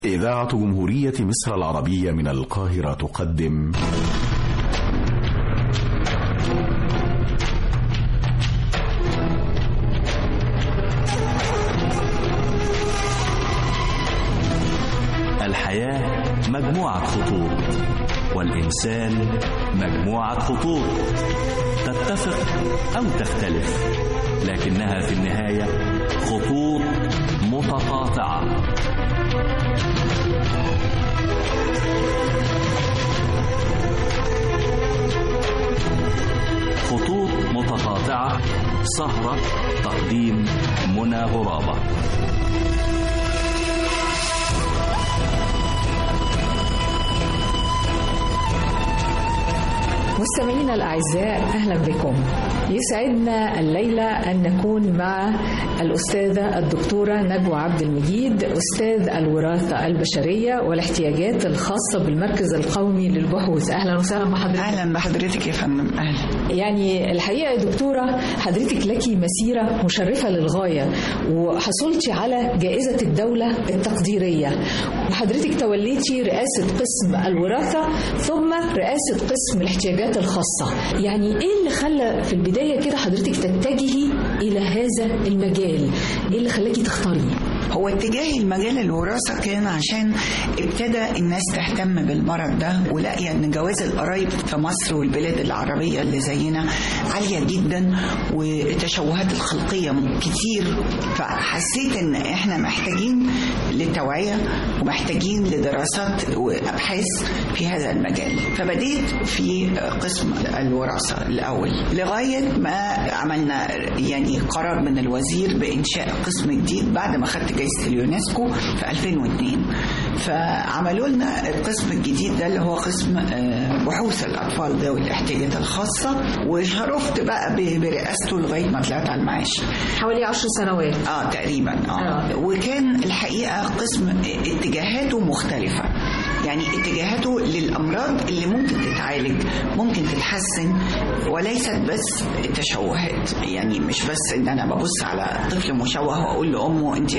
إذاعة جمهورية مصر العربية من القاهرة تقدم الحياة مجموعة خطوط والإنسان مجموعة خطوط تتفق أو تختلف لكنها في النهاية خطوط متقاطعة خطوط متقاطعة سهرة تقديم منى غرابة مستمعينا الأعزاء أهلا بكم يسعدنا الليلة أن نكون مع الأستاذة الدكتورة نجوى عبد المجيد أستاذ الوراثة البشرية والاحتياجات الخاصة بالمركز القومي للبحوث أهلا وسهلا بحضرتك اهلا بحضرتك يا فندم اهلا يعني الحقيقة يا دكتورة حضرتك لك مسيرة مشرفة للغاية وحصلت على جائزة الدولة التقديرية وحضرتك توليتي رئاسة قسم الوراثة ثم رئاسة قسم الاحتياجات الخاصة يعني ايه اللي خلى في البداية كده حضرتك تتجهي إلى هذا المجال ايه اللي خلاكي تختاريه هو اتجاه المجال الوراثة كان عشان ابتدى الناس تهتم بالمرض ده ولاقية ان جواز القرايب في مصر والبلاد العربية اللي زينا عالية جدا والتشوهات الخلقية كتير فحسيت ان احنا محتاجين للتوعية ومحتاجين لدراسات وابحاث في هذا المجال فبديت في قسم الوراثة الاول لغاية ما عملنا يعني قرار من الوزير بانشاء قسم جديد بعد ما خدت جائزة اليونسكو في 2002 فعملوا لنا القسم الجديد ده اللي هو قسم آه، بحوث الأطفال ذوي الاحتياجات الخاصة وشرفت بقى ب- برئاسته لغاية ما طلعت على المعاش حوالي عشر سنوات اه تقريبا اه آه. وكان الحقيقه قسم اتجاهاته مختلفه يعني اتجاهاته للامراض اللي ممكن تتعالج ممكن تتحسن وليست بس التشوهات يعني مش بس ان انا ببص على طفل مشوه واقول لامه انت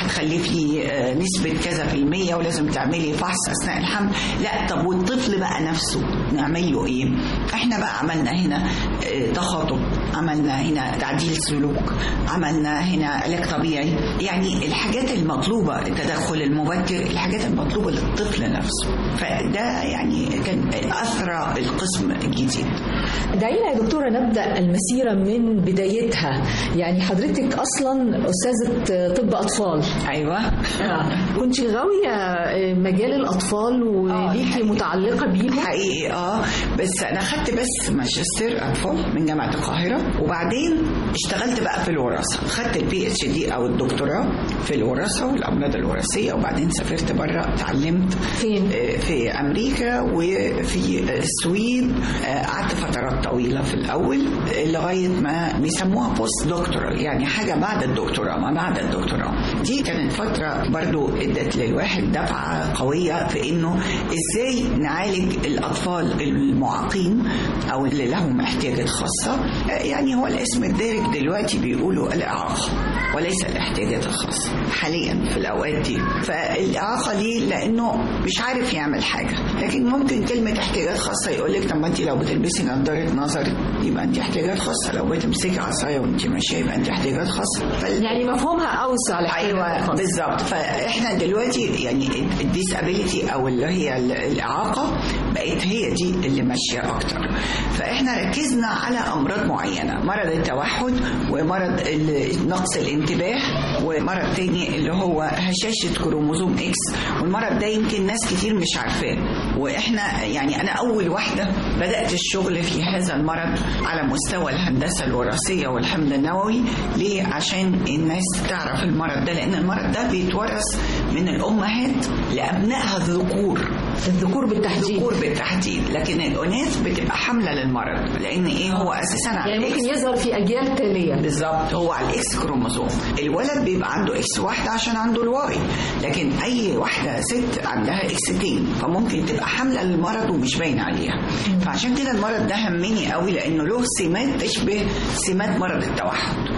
هتخلفي آه، نسبه كذا في الميه ولازم تعملي فحص اثناء الحمل لا طب والطفل بقى نفسه نعمل له ايه احنا بقى عملنا هنا آه، تخاطب عملنا هنا تعديل سلوك عملنا هنا علاج طبيعي يعني الحاجات المطلوبة التدخل المبكر الحاجات المطلوبة للطفل نفسه فده يعني كان أثرى القسم الجديد دعينا يا دكتورة نبدأ المسيرة من بدايتها يعني حضرتك أصلا أستاذة طب أطفال أيوة آه. كنت غاوية مجال الأطفال وليكي الحقيقة. متعلقة بيه حقيقي اه بس انا خدت بس ماجستير اطفال من جامعه القاهره وبعدين اشتغلت بقى في الوراثه خدت البي اتش دي او الدكتوراه في الوراثه والامراض الوراثيه وبعدين سافرت بره اتعلمت فين؟ آه، في امريكا وفي السويد آه، قعدت فترات طويله في الاول آه، لغايه ما بيسموها بوست دكتورال يعني حاجه بعد الدكتوراه ما بعد الدكتوراه دي كانت فتره برضو ادت للواحد دفعه قويه في انه ازاي نعالج الاطفال المعاقين او اللي لهم احتياجات خاصه آه، يعني هو الاسم الدارج دلوقتي بيقولوا الاعاقه وليس الاحتياجات الخاصه حاليا في الاوقات دي فالاعاقه ليه لانه مش عارف يعمل حاجه لكن ممكن كلمه احتياجات خاصه يقول لك طب ما انت لو بتلبسي نظاره نظر يبقى انت احتياجات خاصه لو بتمسكي عصايه وانت ماشيه يبقى انت احتياجات خاصه فال- يعني مفهومها أوسع لحاجة ايوه خاصة. بالظبط فاحنا دلوقتي يعني الديسابيليتي او اللي هي ال- الاعاقه بقت هي دي اللي ماشيه اكتر فاحنا ركزنا على امراض معينه مرض التوحد ومرض ال- نقص الانتباه ومرض تاني اللي هو هشاشه كروموزوم اكس والمرض ده يمكن ناس كتير مش عارفاه واحنا يعني انا اول واحده بدات الشغل في هذا المرض على مستوى الهندسه الوراثيه والحمل النووي ليه عشان الناس تعرف المرض ده لان المرض ده بيتورث من الامهات لابنائها الذكور الذكور بالتحديد الذكور بالتحديد لكن الاناث بتبقى حامله للمرض لان ايه هو اساسا على يعني ممكن الإكس. يظهر في أجيال تالية بالظبط هو على الاكس كروموزوم الولد بيبقى عنده اكس واحده عشان عنده الواي لكن اي واحده ست عندها اكستين فممكن تبقى حامله للمرض ومش باين عليها فعشان كده المرض ده همني قوي لانه له سمات تشبه سمات مرض التوحد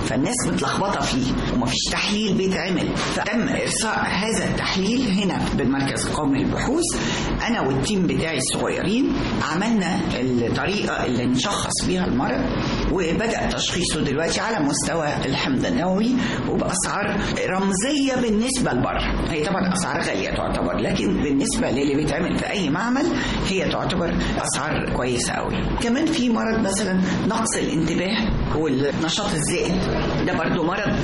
فالناس متلخبطه فيه ومفيش تحليل بيتعمل فتم ارساء هذا التحليل هنا بالمركز القومي للبحوث انا والتيم بتاعي الصغيرين عملنا الطريقه اللي نشخص بيها المرض وبدا تشخيصه دلوقتي على مستوى الحمض النووي وباسعار رمزيه بالنسبه لبره هي طبعا اسعار غاليه تعتبر لكن بالنسبه للي بيتعمل في اي معمل هي تعتبر اسعار كويسه قوي كمان في مرض مثلا نقص الانتباه والنشاط الزائد ده برضو مرض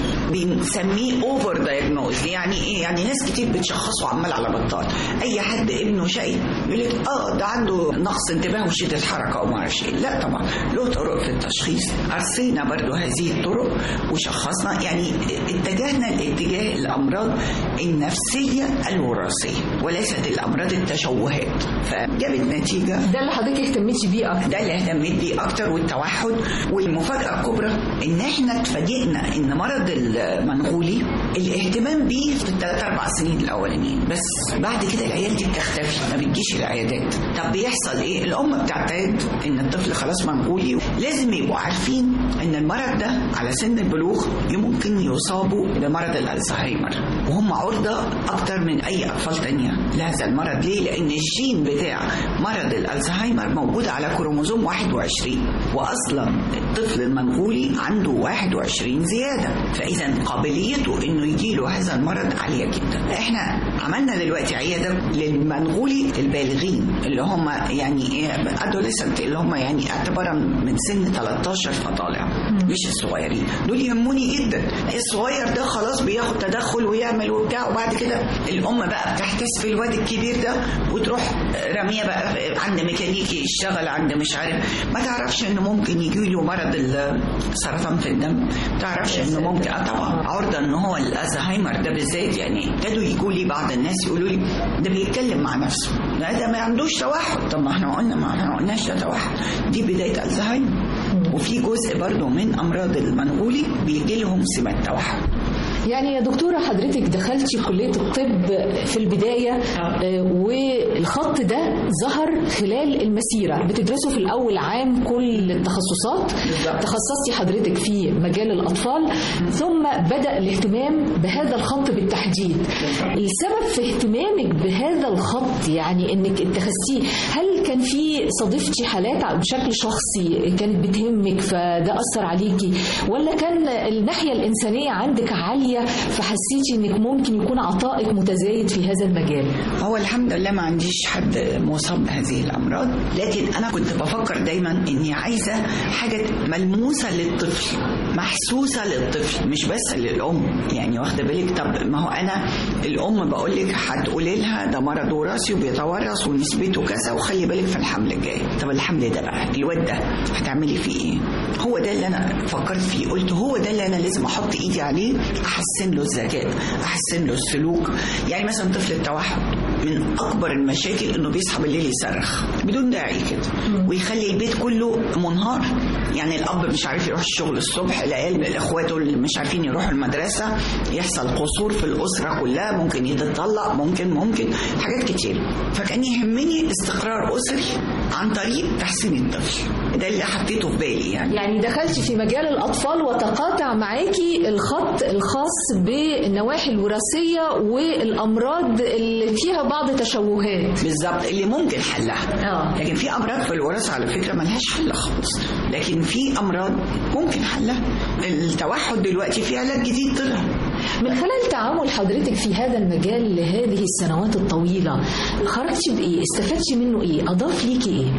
بنسميه اوفر دايجنوز يعني ايه يعني ناس كتير بتشخصه عمال على بطال اي حد ابنه شقي يقول لك اه ده عنده نقص انتباه وشده حركه او ما اعرفش ايه لا طبعا له طرق في التشخيص ارسينا برضو هذه الطرق وشخصنا يعني اتجهنا لاتجاه الامراض النفسيه الوراثيه وليست الامراض التشوهات فجابت نتيجه ده اللي حضرتك اهتميتي بيه اكتر ده اللي اهتميت بيه اكتر والتوحد والمفاجاه الكبرى ان احنا اتفاجئنا ان مرض المنغولي الاهتمام بيه في الثلاث اربع سنين الاولانيين بس بعد كده العيال دي بتختفي ما بتجيش العيادات طب بيحصل ايه الام بتعتاد ان الطفل خلاص منغولي لازم يبقوا عارفين ان المرض ده على سن البلوغ ممكن يصابوا بمرض الالزهايمر وهم عرضه اكتر من اي اطفال تانية لهذا المرض ليه لان الجين بتاع مرض الالزهايمر موجود على كروموزوم 21 واصلا الطفل المنغولي عنده 21 زياده فاذا قابليته انه يجيله هذا المرض عاليه جدا احنا عملنا دلوقتي عياده للمنغولي البالغين اللي هم يعني ايه ادوليسنت اللي هم يعني اعتبارا من سن 13 فطالع مش الصغيرين دول يهموني جدا الصغير ده خلاص بياخد تدخل ويعمل وبتاع وبعد كده الام بقى بتحتس في الواد الكبير ده وتروح راميه بقى عند ميكانيكي يشتغل عند مش عارف ما تعرفش انه ممكن يجي له مرض السرطان في الدم ما تعرفش انه ممكن اه طبعا عرضه ان هو الالزهايمر ده بالذات يعني ابتدوا يجوا لي بعض الناس يقولوا لي ده بيتكلم مع نفسه لا ده ما عندوش توحد طب ما احنا قلنا ما احنا ما قلناش ده توحد دي بدايه الزهايمر وفي جزء برضه من امراض المنغولي بيجي لهم سمات توحد يعني يا دكتورة حضرتك دخلتي كلية الطب في البداية آه، والخط ده ظهر خلال المسيرة بتدرسوا في الأول عام كل التخصصات تخصصتي حضرتك في مجال الأطفال ثم بدأ الاهتمام بهذا الخط بالتحديد السبب في اهتمامك بهذا الخط يعني انك اتخذتيه هل كان في صادفتي حالات بشكل شخصي كانت بتهمك فده أثر عليكي ولا كان الناحية الإنسانية عندك عالية فحسيتي انك ممكن يكون عطائك متزايد في هذا المجال هو الحمد لله ما عنديش حد مصاب بهذه الامراض لكن انا كنت بفكر دايما اني عايزه حاجه ملموسه للطفل محسوسه للطفل مش بس للام يعني واخده بالك طب ما هو انا الام بقول لك هتقولي لها ده مرض وراثي وبيتورث ونسبته كذا وخلي بالك في الحمل الجاي طب الحمل ده بقى الواد ده هتعملي فيه ايه هو ده اللي انا فكرت فيه قلت هو ده اللي انا لازم احط ايدي عليه احسن له الذكاء احسن له السلوك يعني مثلا طفل التوحد من اكبر المشاكل انه بيصحى بالليل يصرخ بدون داعي كده ويخلي البيت كله منهار يعني الاب مش عارف يروح الشغل الصبح العيال اخواته اللي مش عارفين يروحوا المدرسه يحصل قصور في الاسره كلها ممكن يتطلق ممكن ممكن حاجات كتير فكان يهمني استقرار اسري عن طريق تحسين الطفل ده اللي حطيته في بالي يعني يعني دخلتي في مجال الأطفال وتقاطع معاكي الخط الخاص بالنواحي الوراثية والأمراض اللي فيها بعض تشوهات بالظبط اللي ممكن حلها آه. لكن في امراض في الوراثه على فكره ملهاش حل خالص لكن في امراض ممكن حلها التوحد دلوقتي في علاج جديد طلع من خلال تعامل حضرتك في هذا المجال لهذه السنوات الطويلة خرجتي بإيه؟ استفدتي منه إيه؟ أضاف ليكي إيه؟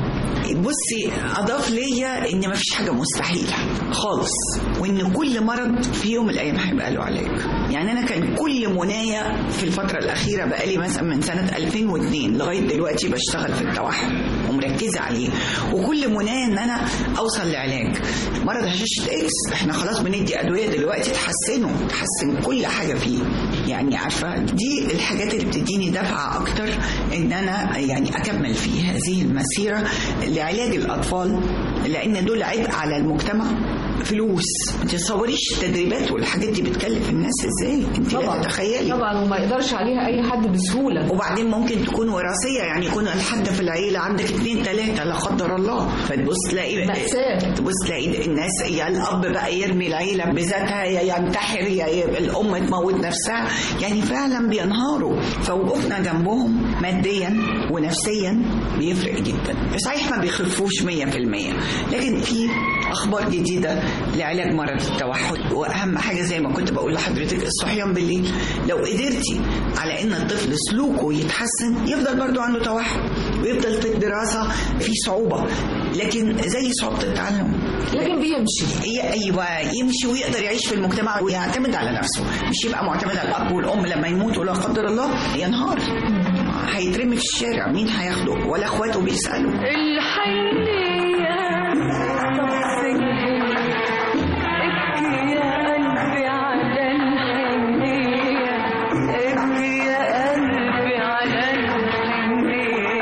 بصي اضاف ليا ان مفيش حاجه مستحيله خالص وان كل مرض في يوم من الايام هيبقى له علاج يعني انا كان كل منايا في الفتره الاخيره بقالي مثلا من سنه 2002 لغايه دلوقتي بشتغل في التوحد ومركزه عليه وكل منايا ان انا اوصل لعلاج مرض هشاشه اكس احنا خلاص بندي ادويه دلوقتي تحسنه تحسن كل حاجه فيه يعني عارفه دي الحاجات اللي بتديني دفعه اكتر ان انا يعني اكمل في هذه المسيره لعلاج الاطفال لان دول عبء على المجتمع فلوس ما تصوريش التدريبات والحاجات دي بتكلف الناس ازاي انت لا تتخيلي طبعا وما يقدرش عليها اي حد بسهوله وبعدين ممكن تكون وراثيه يعني يكون الحد في العيله عندك اثنين ثلاثه لا قدر الله فتبص تلاقي مأساة. تبص تلاقي الناس يا الاب بقى يرمي العيله بذاتها يا ينتحر يا ي- الام تموت نفسها يعني فعلا بينهاروا فوقوفنا جنبهم ماديا ونفسيا بيفرق جدا صحيح ما بيخفوش 100% لكن في اخبار جديده لعلاج مرض التوحد واهم حاجه زي ما كنت بقول لحضرتك الصحيان بالليل لو قدرتي على ان الطفل سلوكه يتحسن يفضل برضو عنده توحد ويفضل في الدراسه في صعوبه لكن زي صعوبه التعلم لكن بيمشي ي- ايوه يمشي ويقدر يعيش في المجتمع ويعتمد على نفسه مش يبقى معتمد على الاب والام لما يموتوا لا قدر الله ينهار هيترمي في الشارع مين هياخده ولا اخواته بيسالوا الحنية طب سنين ابكي يا قلبي على الحنية ابكي يا قلبي على الحنية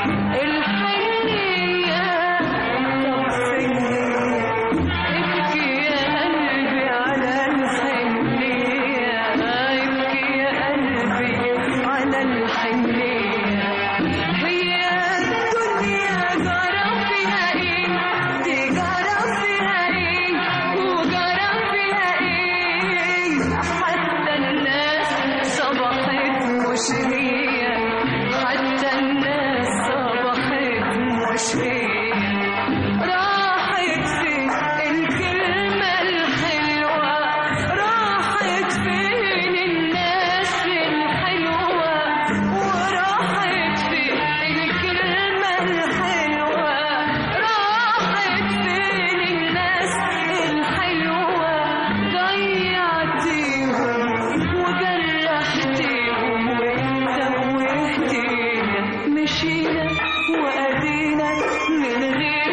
الحنية طب سنين ابكي يا قلبي على الحنية ابكي يا قلبي على الحنية هي الدنيا جرى فيها ايه دي جرى فيها ايه وجرى فيها ايه حتى الناس صبحت مش هي حتى الناس صبحت مش هي راحت فين الكلمة الحلوة راحت فين الناس الحلوة وراحت فين الكلمة الحلوة راحت فين الناس الحلوة ضيعتيهم وجرحتيهم وتوهتينا مشينا وأدينا من غير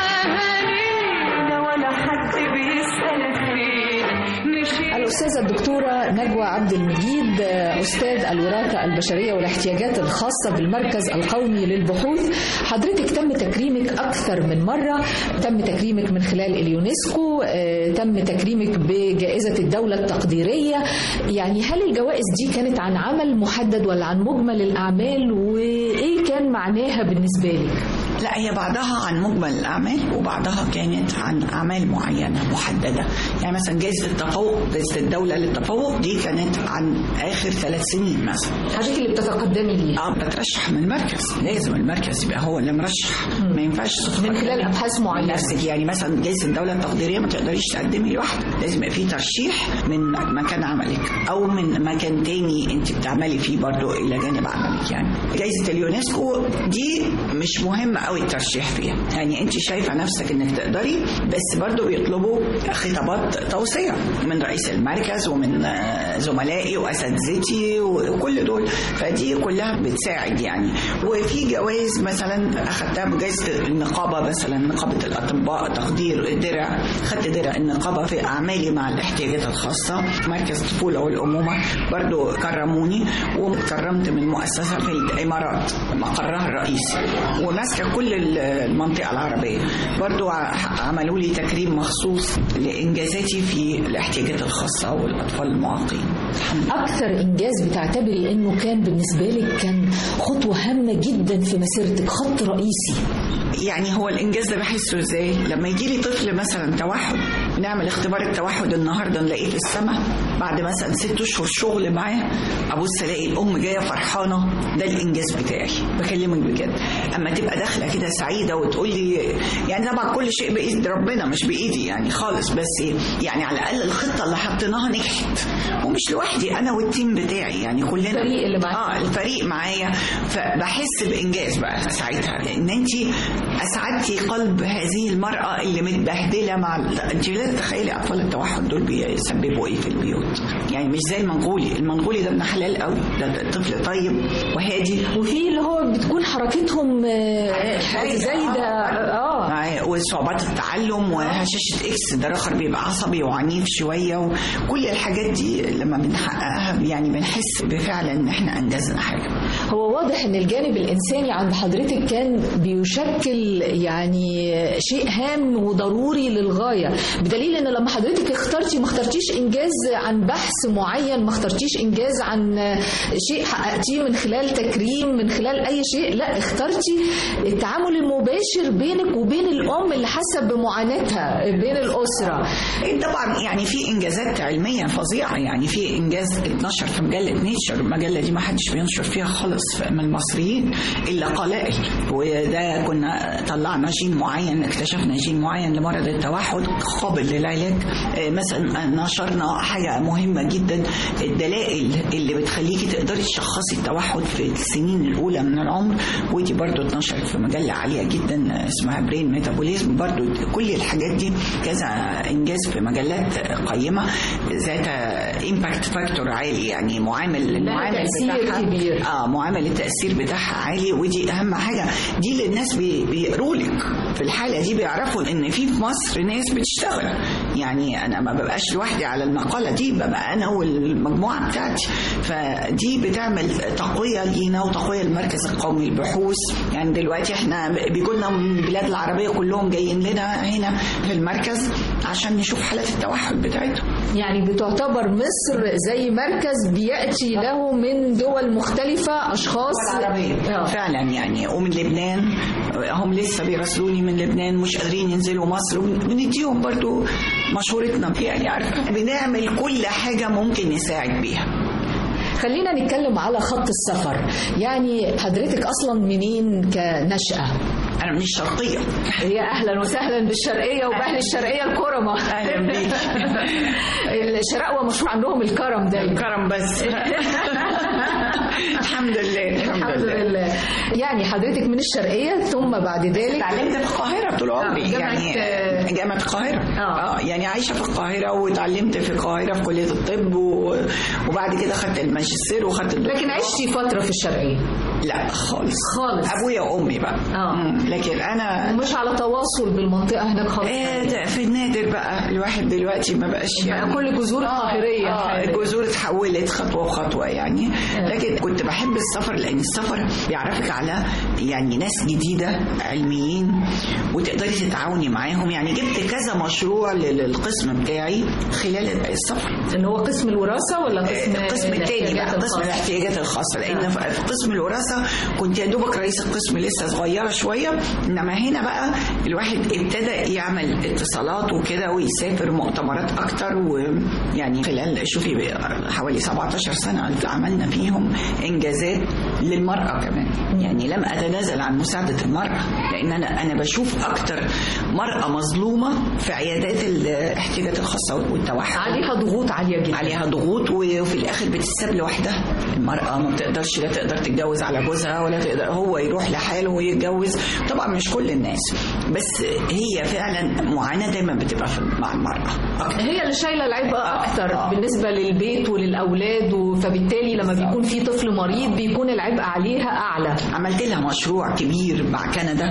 أهالينا ولا حد بيسأل فينا مشينا الأستاذة الدكتورة نجوى عبد المجيد آه، أستاذ الوراثة البشرية والاحتياجات الخاصة بالمركز القومي للبحوث حضرتك تم تكريمك أكثر من مرة تم تكريمك من خلال اليونسكو آه، تم تكريمك بجائزة الدولة التقديرية يعني هل الجوائز دي كانت عن عمل محدد ولا عن مجمل الأعمال وإيه كان معناها بالنسبة لك؟ لا هي بعضها عن مجمل الأعمال وبعضها كانت عن أعمال معينة محددة يعني مثلا جائزة التفوق جائزة الدولة للتفوق دي كانت عن آخر ثلاث سنين مثلا حضرتك اللي بتتقدمي ليه؟ اه بترشح من المركز لازم المركز يبقى هو اللي مرشح ما ينفعش من خلال أبحاث معينة. نفسك يعني مثلا جائزه الدوله التقديريه ما تقدريش تقدمي لوحدك لازم يبقى في ترشيح من مكان عملك او من مكان تاني انت بتعملي فيه برضو الى جانب عملك يعني جائزه اليونسكو دي مش مهم قوي الترشيح فيها يعني انت شايفه نفسك انك تقدري بس برضو بيطلبوا خطابات توصيه من رئيس المركز ومن آه، زملائي واساتذتي وكل دول فدي كلها بتساعد يعني وفي جوائز مثلا اخذتها بجائزه النقابه مثلا نقابه الاطباء تقدير درع خدت درع النقابه في اعمالي مع الاحتياجات الخاصه مركز الطفوله والامومه برضو كرموني وكرمت من مؤسسه في الامارات مقرها الرئيسي وماسكه كل المنطقه العربيه برضو ع- عملوا لي تكريم مخصوص لانجازاتي في الاحتياجات الخاصه والاطفال المعاقين أكثر إنجاز بتعتبري إنه كان بالنسبة لك كان خطوة هامة جدا في مسيرتك خط رئيسي يعني هو الانجاز ده بحسه ازاي لما يجي لي طفل مثلا توحد نعمل اختبار التوحد النهارده نلاقيه في السماء بعد مثلا ست اشهر شغل معاه ابص الاقي الام جايه فرحانه ده الانجاز بتاعي بكلمك بجد اما تبقى داخله كده سعيده وتقول لي يعني طبعا كل شيء بايد ربنا مش بايدي يعني خالص بس يعني على الاقل الخطه اللي حطيناها نجحت ومش لوحدي انا والتيم بتاعي يعني كلنا الفريق اللي معاك. اه الفريق معايا فبحس بانجاز بقى ساعتها ان انت اسعدتي قلب هذه المراه اللي متبهدله مع ال- انت لا تتخيلي اطفال التوحد دول بيسببوا ايه في البيوت يعني مش زي المنغولي المنغولي ده ابن حلال قوي ده ده طفل طيب وهادي وفي اللي هو بتكون حركتهم آه، زايدة اه مع- وصعوبات التعلم وهشاشة اكس ده الاخر بيبقى عصبي وعنيف شوية وكل الحاجات دي لما بنحققها يعني بنحس بفعلا ان احنا انجزنا حاجة هو واضح ان الجانب الانساني عند حضرتك كان بيشكل يعني شيء هام وضروري للغايه بدليل ان لما حضرتك اخترتي ما اخترتيش انجاز عن بحث معين ما اخترتيش انجاز عن شيء حققتيه من خلال تكريم من خلال اي شيء لا اخترتي التعامل المباشر بينك وبين الام اللي حاسه بمعاناتها بين الاسره طبعا يعني في انجازات علميه فظيعه يعني في انجاز اتنشر في مجله نيتشر المجله دي ما حدش بينشر فيها خالص من المصريين الا قلائل وده كنا طلعنا جين معين اكتشفنا جين معين لمرض التوحد قابل للعلاج آه، مثلا نشرنا حاجه مهمه جدا الدلائل اللي بتخليكي تقدري تشخصي التوحد في السنين الاولى من العمر ودي برضو اتنشرت في مجله عاليه جدا اسمها برين ميتابوليزم برضو كل الحاجات دي كذا انجاز في مجلات قيمه ذات امباكت فاكتور عالي يعني معامل المعامل تأثير بتاعها كبير. اه معامل التاثير بتاعها عالي ودي اهم حاجه دي اللي الناس بي- بيقروا لك في الحاله دي بيعرفوا ان في في مصر ناس بتشتغل يعني انا ما ببقاش لوحدي على المقاله دي ببقى انا والمجموعه بتاعتي فدي بتعمل تقويه لينا وتقويه للمركز القومي للبحوث يعني دلوقتي احنا بيجوا من البلاد العربيه كلهم جايين لنا هنا في المركز عشان نشوف حالات التوحد بتاعتهم يعني بتعتبر مصر زي مركز بياتي له من دول مختلفه اشخاص العربية آه. فعلا يعني ومن لبنان هم لسه بيراسلوني من لبنان مش قادرين ينزلوا مصر وبنديهم برضو مشورتنا يعني عارفة بنعمل كل حاجة ممكن نساعد بيها خلينا نتكلم على خط السفر يعني حضرتك اصلا منين كنشأة أنا من الشرقية يا اهلا وسهلا بالشرقيه وباهل الشرقيه الكرمه أهلا بيك الشرقوه مشهور عندهم الكرم ده كرم بس الحمد لله الحمد لله يعني حضرتك من الشرقيه ثم بعد ذلك اتعلمت في القاهرة طول عمري آه، جامعة، يعني آه، جامعة القاهرة آه. اه يعني عايشة في القاهرة واتعلمت في القاهرة في كلية الطب و... وبعد كده خدت الماجستير وخدت الدكتوراه لكن عشتي فتره في الشرقيه لا خالص خالص. ابويا وامي بقى آه. مم. لكن انا مش على تواصل بالمنطقه هناك خالص آه ده في النادر بقى الواحد دلوقتي ما بقاش يعني كل جذور القاهريه اه الجذور اتحولت خطوه وخطوه يعني لكن كنت بحب السفر لان السفر بيعرفك على يعني ناس جديده علميين وتقدري تتعاوني معاهم يعني جبت كذا مشروع لل- للقسم بتاعي خلال السفر اللي هو قسم الوراثه ولا قسم القسم التاني بقى الاحتياجات قسم الخاصة؟ الاحتياجات الخاصه لان في في قسم الوراثه كنت يا دوبك رئيس القسم لسه صغيره شويه انما هنا بقى الواحد ابتدى يعمل اتصالات وكده ويسافر مؤتمرات اكتر ويعني خلال شوفي بقى حوالي 17 سنه عملنا فيهم انجازات للمراه كمان يعني لم اتنازل عن مساعده المراه لان انا انا بشوف اكتر مراه مظلومه في عيادات الاحتياجات الخاصه والتوحد عليها ضغوط عاليه جدا عليها ضغوط وفي الاخر بتتساب لوحدها المراه ما بتقدرش لا تقدر تتجوز على جوزها ولا تقدر هو يروح لحاله ويتجوز طبعا مش كل الناس بس هي فعلا معاناه دايما بتبقى في مع المراه اكتر هي اللي شايله العبء اكتر آه. بالنسبه للبيت وللاولاد و- فبالتالي لما بيكون في طفل مريض بيكون العبء عليها اعلى عملت لها مشروع كبير مع كندا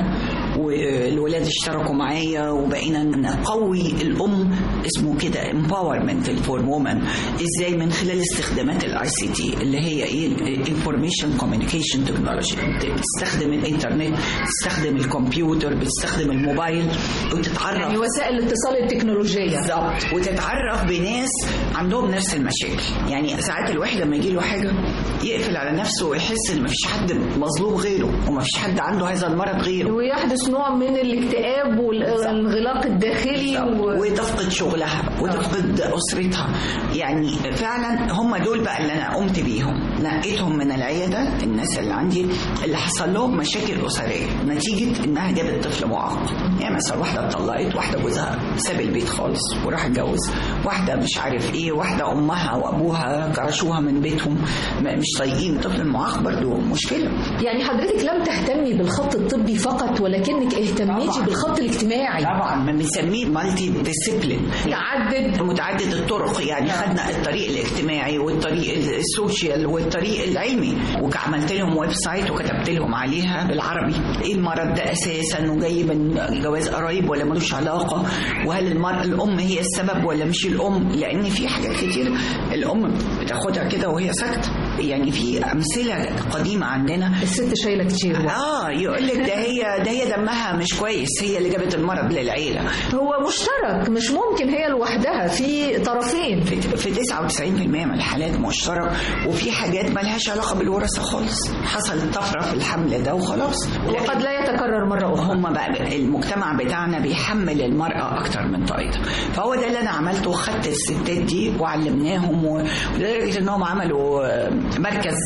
والولاد اشتركوا معايا وبقينا نقوي الام اسمه كده empowerment فور وومن ازاي من خلال استخدامات الاي سي تي اللي هي ايه الانفورميشن كوميونيكيشن تكنولوجي بتستخدم الانترنت بتستخدم الكمبيوتر بتستخدم الموبايل وتتعرف يعني وسائل الاتصال التكنولوجيه بالظبط وتتعرف بناس عندهم نفس المشاكل يعني ساعات الواحد لما يجي له حاجه يقفل على نفسه ويحس ان مفيش حد مظلوم غيره ومفيش حد عنده هذا المرض غيره ويحدث نوع من الاكتئاب والانغلاق الداخلي و... وتفقد شغلها وتفقد اسرتها يعني فعلا هم دول بقى اللي انا قمت بيهم نقيتهم من العياده الناس اللي عندي اللي حصل لهم مشاكل اسريه نتيجه انها جابت طفل معاق يعني مثلا واحده اتطلقت واحده جوزها ساب البيت خالص وراح اتجوز واحده مش عارف ايه واحده امها وابوها كرشوها من بيتهم ما- مش طايقين الطفل المعاق برضو مشكله يعني حضرتك لم تهتمي بالخط الطبي فقط ولكنك اهتميتي طبعاً. بالخط الاجتماعي طبعا ما بنسميه مالتي ديسيبلين تعدد متعدد الطرق يعني خدنا الطريق الاجتماعي والطريق السوشيال والطريق العلمي وعملت لهم ويب سايت وكتبت لهم عليها بالعربي ايه المرض ده اساسا وجاي من جواز قرايب ولا ملوش علاقه وهل المرأة الام هي السبب ولا مش الام لان في حاجات كتير الام بتاخدها كده وهي ساكته يعني في امثله قديمه عندنا الست شايله كتير اه يقول لك ده هي ده هي دمها مش كويس هي اللي جابت المرض للعيله هو مشترك مش ممكن هي لوحدها في طرفين في في 99% من الحالات مشترك وفي حاجات ملهاش علاقه بالوراثه خالص حصلت طفره في الحمل ده وخلاص وقد لا يتكرر مره اخرى هم بقى المجتمع بتاعنا بيحمل المرأة أكتر من طاقتها فهو ده اللي أنا عملته خدت الستات دي وعلمناهم و- ولدرجة إنهم عملوا آه، مركز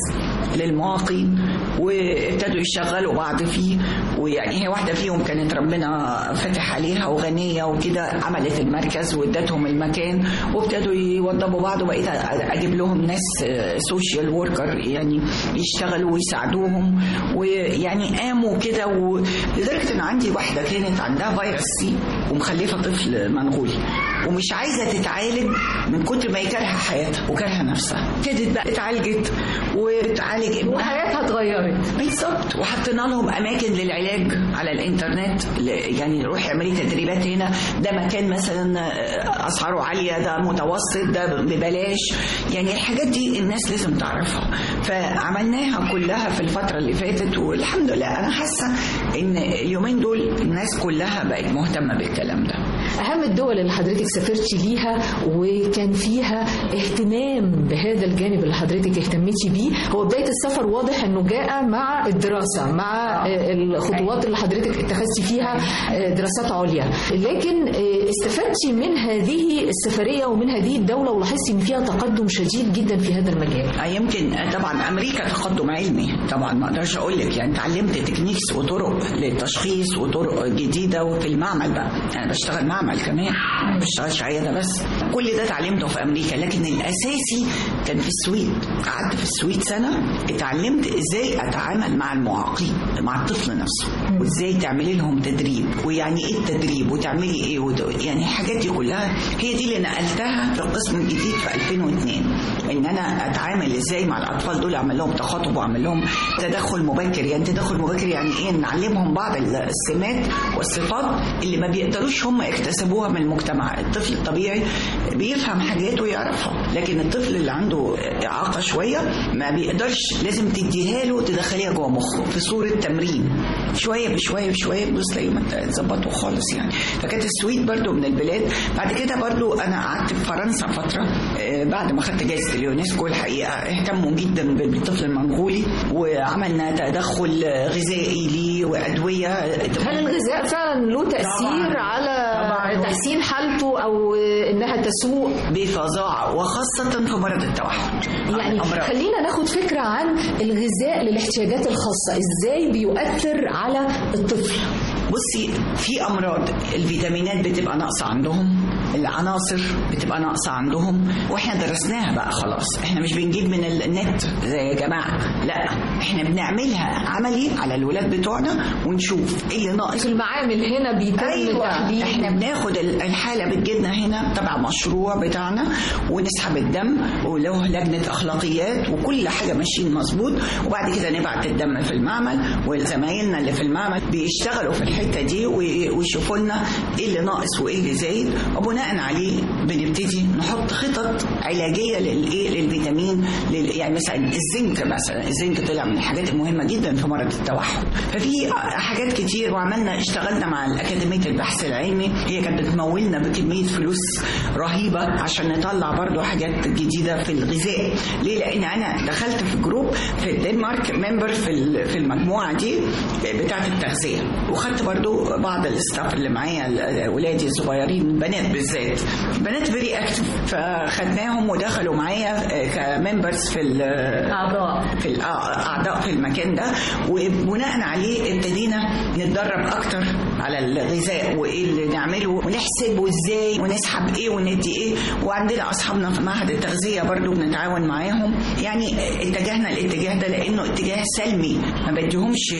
للمواطن وابتدوا يشغلوا بعض فيه ويعني هي واحدة فيهم كانت ربنا فتح عليها وغنية وكده عملت المركز وادتهم المكان وابتدوا يوضبوا بعض وبقيت أجيب لهم ناس سوشيال وركر يعني يشتغلوا ويساعدوهم ويعني قاموا كده ولدرجة إن عندي واحدة كانت عندها فيروس سي ومخلفة طفل منغولي ومش عايزة تتعالج من كتر ما هي كارهة حياتها وكارهة نفسها ابتدت بقى اتعالجت وتعالج ابنها وحياتها اتغيرت بالظبط وحطينا لهم اماكن للعلاج على الانترنت ل- يعني روحي اعملي تدريبات هنا ده مكان مثلا آه، اسعاره عاليه ده متوسط ده ببلاش يعني الحاجات دي الناس لازم تعرفها فعملناها كلها في الفتره اللي فاتت والحمد لله انا حاسه ان اليومين دول الناس كلها بقت مهتمه بالكلام ده أهم الدول اللي حضرتك سافرتي ليها وكان فيها اهتمام بهذا الجانب اللي حضرتك اهتميتي بيه هو بداية السفر واضح أنه جاء مع الدراسة مع آه، الخطوات اللي حضرتك اتخذتي فيها آه، دراسات عليا لكن آه، استفدتي من هذه السفرية ومن هذه الدولة ولاحظتي أن فيها تقدم شديد جدا في هذا المجال آه، يمكن آه، طبعا امريكا تقدم علمي طبعا ما اقدرش اقول لك يعني اتعلمت تكنيكس وطرق للتشخيص وطرق جديده وفي المعمل بقى انا بشتغل معمل كمان ما بشتغلش عياده بس كل ده اتعلمته في امريكا لكن الاساسي كان في السويد قعدت في السويد سنه اتعلمت ازاي اتعامل مع المعاقين مع الطفل نفسه وازاي تعملي لهم تدريب ويعني ايه التدريب وتعملي ايه وت... يعني الحاجات دي كلها هي دي اللي نقلتها في القسم الجديد في 2002 ان انا اتعامل ازاي مع الاطفال دول اعمل لهم تخاطب واعمل لهم تدخل مبكر يعني تدخل مبكر يعني ايه نعلمهم بعض السمات والصفات اللي ما بيقدروش هم يكتسبوها من المجتمع الطفل الطبيعي بيفهم حاجات ويعرفها لكن الطفل اللي عنده اعاقه شويه ما بيقدرش لازم تديها له تدخليها جوه مخه في صوره تمرين شويه بشويه بشويه بص تلاقيه ما تظبطه خالص يعني فكانت السويد برضو من البلاد بعد كده برضو انا قعدت في فرنسا فتره آه، بعد ما خدت جائزه اليونسكو الحقيقه اهتموا جدا بالطفل المنغولي وعملنا تدخل غذائي ليه وادويه هل الغذاء فعلا له تأثير طبعاً. على طبعاً. تحسين حالته أو إنها تسوء بفظاعه وخاصه في مرض التوحد يعني أمراض. خلينا ناخد فكرة عن الغذاء للاحتياجات الخاصة ازاي بيؤثر على الطفل بصي في امراض الفيتامينات بتبقى ناقصه عندهم العناصر بتبقى ناقصه عندهم واحنا درسناها بقى خلاص احنا مش بنجيب من النت زي يا جماعه لا احنا بنعملها عملي على الولاد بتوعنا ونشوف ايه اللي ناقص في المعامل هنا بيتم ايوه تحليل احنا بناخد ال- الحاله بتجيلنا هنا تبع مشروع بتاعنا ونسحب الدم وله لجنه اخلاقيات وكل حاجه ماشيين مظبوط وبعد كده نبعت الدم في المعمل وزمايلنا اللي في المعمل بيشتغلوا في الحته دي وي- ويشوفوا لنا ايه اللي ناقص وايه اللي زايد وبناء عليه بنبتدي نحط خطط علاجيه للايه للفيتامين لل... يعني مثلا الزنك مثلا الزنك طلع من الحاجات المهمه جدا في مرض التوحد ففي حاجات كتير وعملنا اشتغلنا مع الاكاديميه البحث العلمي هي كانت بتمولنا بكميه فلوس رهيبه عشان نطلع برضو حاجات جديده في الغذاء ليه لان انا دخلت في جروب في الدنمارك ممبر في ال- في المجموعه دي بتاعه التغذيه وخدت برضو بعض الاستاف اللي معايا ال- ولادي الصغيرين بنات بالذات بنات فيري اكتف فخدناهم ودخلوا معايا كممبرز في ال- اعضاء في الاعضاء في المكان ده وبناء عليه ابتدينا نتدرب اكتر على الغذاء وايه اللي نعمله ونحسبه ازاي ونسحب ايه وندي ايه وعندنا اصحابنا في معهد التغذيه برضو بنتعاون معاهم يعني اتجهنا الاتجاه ده لانه اتجاه سلمي ما بديهمش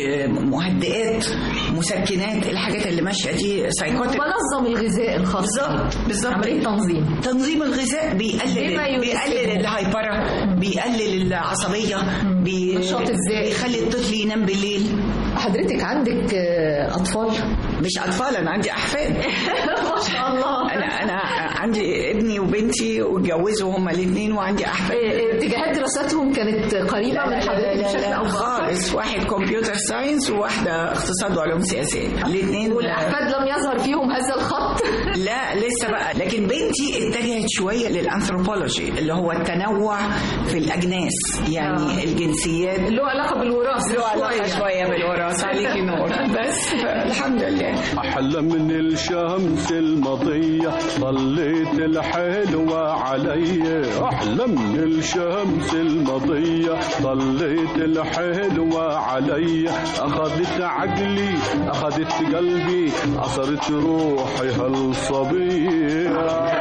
مهدئات مسكنات الحاجات اللي ماشيه دي سايكوتيك منظم الغذاء الخاص بالظبط بالظبط عملية تنظيم تنظيم الغذاء بيقلل بما يناسبه. بيقلل الهايبره بيقلل العصبيه بي... نشاط الذات. بيخلي الطفل ينام بالليل حضرتك عندك آه، أطفال؟ مش اطفال انا عندي احفاد ما شاء الله انا انا عندي ابني وبنتي واتجوزوا هما الاثنين وعندي احفاد آه، اتجاهات دراستهم كانت قريبة من حضرتك بشكل أو بآخر؟ خالص واحد كمبيوتر ساينس وواحده اقتصاد وعلوم سياسيه الاثنين والأحفاد لم يظهر فيهم هذا الخط لا لسه بقى لكن بنتي اتجهت شويه للانثروبولوجي اللي هو التنوع في الاجناس يعني آه. الجنسيات له علاقة بالوراثة له علاقه شويه بالوراثه عليكي نور بس الحمد لله أحلى من الشمس المضية ضليت الحلوة علي أحلى من الشمس المضية ضليت الحلوة علي أخذت عقلي أخذت قلبي عصرت روحي هالصبية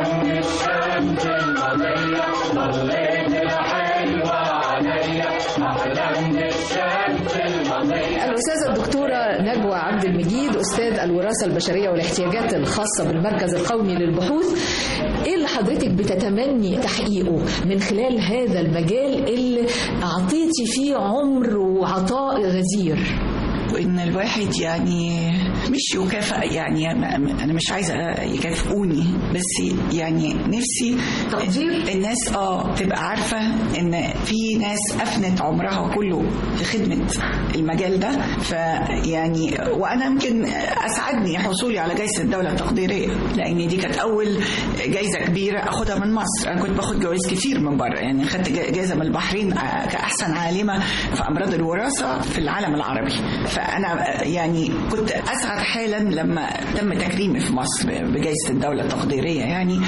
الشمس المضية ضليت الحلوة علي أحلى من الشمس المضية الأستاذة الدكتورة نجوى عبد المجيد أستاذ الوراثة البشرية والاحتياجات الخاصة بالمركز القومي للبحوث إيه اللي حضرتك بتتمني تحقيقه من خلال هذا المجال اللي أعطيتي فيه عمر وعطاء غزير وان الواحد يعني مش يكافئ يعني انا مش عايزه يكافئوني بس يعني نفسي تقدير؟ الناس اه تبقى عارفه ان في ناس افنت عمرها كله في خدمه المجال ده فيعني وانا يمكن اسعدني حصولي على جائزه الدوله التقديريه لان دي كانت اول جائزه كبيره اخدها من مصر انا كنت باخد جوائز كتير من بره يعني خدت جائزه من البحرين كاحسن عالمه في امراض الوراثه في العالم العربي فانا يعني كنت اسعد حالا لما تم تكريمي في مصر بجائزه الدوله التقديريه يعني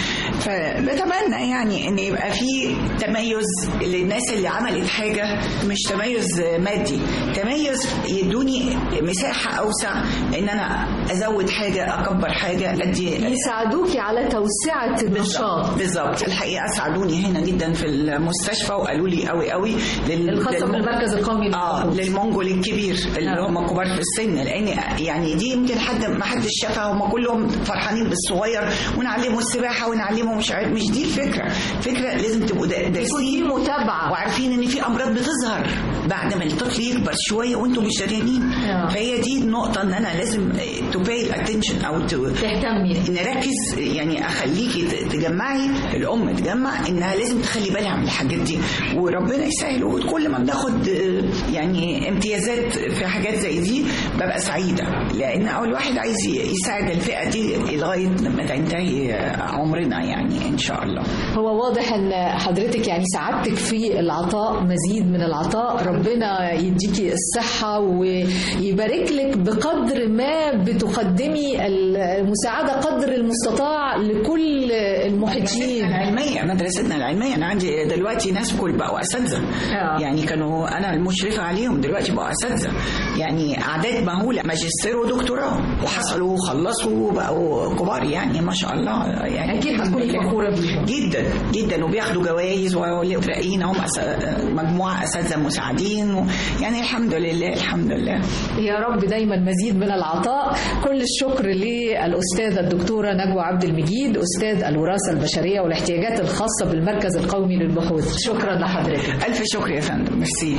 فبتمنى يعني ان يبقى في تميز للناس اللي عملت حاجه مش تميز مادي تميز يدوني مساحه اوسع ان انا ازود حاجه اكبر حاجه ادي يساعدوكي على توسعة النشاط بالظبط الحقيقه اسعدوني هنا جدا في المستشفى وقالوا لي قوي قوي لل... الخاصة للم- بالمركز القومي اه للبحوث. للمونجول الكبير اللي آه. هم كبار في السن لان يعني دي يمكن حد ما حدش شافها هم كلهم فرحانين بالصغير ونعلمه السباحه ونعلمه مش عارف مش دي الفكره فكره لازم تبقوا دا- يكون في دارسين متابعة وعارفين ان في امراض بتظهر بعد ما الطفل يكبر شويه وانتم مش دريانين آه. فهي دي النقطه ان انا لازم تو باي اتنشن او تو تهتمي نركز يعني اخليكي ت- تجمعي الام تجمع انها لازم تخلي بالها من الحاجات دي وربنا يسهل وكل ما بناخد آه، يعني امتيازات في حاجات زي دي ببقى سعيده لان اول واحد عايز ي- يساعد الفئه دي لغايه لما تنتهي آه، عمرنا يعني ان شاء الله هو واضح ان حضرتك يعني سعادتك في العطاء مزيد من العطاء ربنا يديكي الصحة ويبارك لك بقدر ما بتقدمي المساعدة قدر المستطاع لكل المحيطين العلمية مدرستنا العلمية أنا عندي دلوقتي ناس كل بقوا أساتذة آه. يعني كانوا أنا المشرفة عليهم دلوقتي بقوا أساتذة يعني أعداد مهولة ماجستير ودكتوراه وحصلوا وخلصوا وبقوا كبار يعني ما شاء الله يعني أكيد هتكوني فخورة بيهم جدا جدا وبياخدوا جوائز وتلاقينا هم أس- مجموعة أساتذة مساعدين و... يعني الحمد لله الحمد لله يا رب دايما مزيد من العطاء كل الشكر للأستاذة الدكتورة نجوى عبد المجيد أستاذ الوراثة البشرية والاحتياجات الخاصة بالمركز القومي للبحوث شكرا لحضرتك ألف شكر يا فندم ميرسي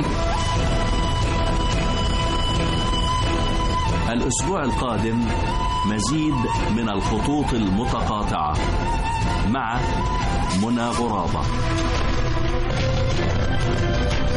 الأسبوع القادم مزيد من الخطوط المتقاطعة مع منى غرابة